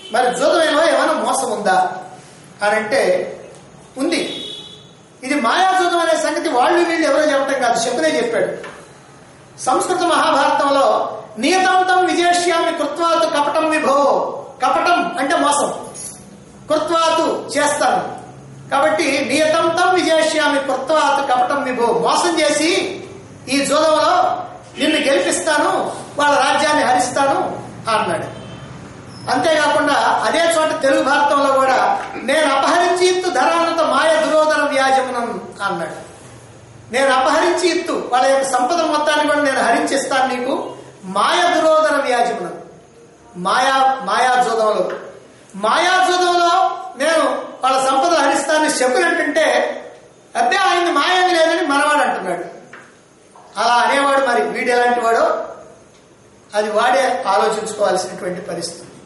మరి జూదమేమో ఏమైనా మోసం ఉందా అని అంటే ఉంది ఇది మాయాజూదం అనే సంగతి వాళ్ళు వీళ్ళు ఎవరో చెప్పటం కాదు శకునే చెప్పాడు సంస్కృత మహాభారతంలో నియతంతం విజేష్యామి కృత్వాతు కపటం విభో కపటం అంటే మోసం కృత్వాతు చేస్తాను కాబట్టి నియతంతం విజేష్యామి కృత్వాతు కపటం విభో మోసం చేసి ఈ జూదంలో నిన్ను గెలిపిస్తాను వాళ్ళ రాజ్యాన్ని హరిస్తాను అన్నాడు అంతేకాకుండా అదే చోట తెలుగు భారతంలో కూడా నేను అపహరించి ఇత్తు ధరానంత మాయ దురోధన వ్యాజమునం అన్నాడు నేను అపహరించి ఇత్తు వాళ్ళ యొక్క సంపద మొత్తాన్ని కూడా నేను హరించిస్తాను నీకు మాయ దురోధన వ్యాజమునం మాయా మాయాజూదంలో మాయాజూదంలో నేను వాళ్ళ సంపద హరిస్తాను శకులు ఏంటంటే అబ్బే ఆయన మాయం లేదని మనవాడు అంటున్నాడు అలా అనేవాడు మరి వీడు ఎలాంటి వాడో అది వాడే ఆలోచించుకోవాల్సినటువంటి పరిస్థితి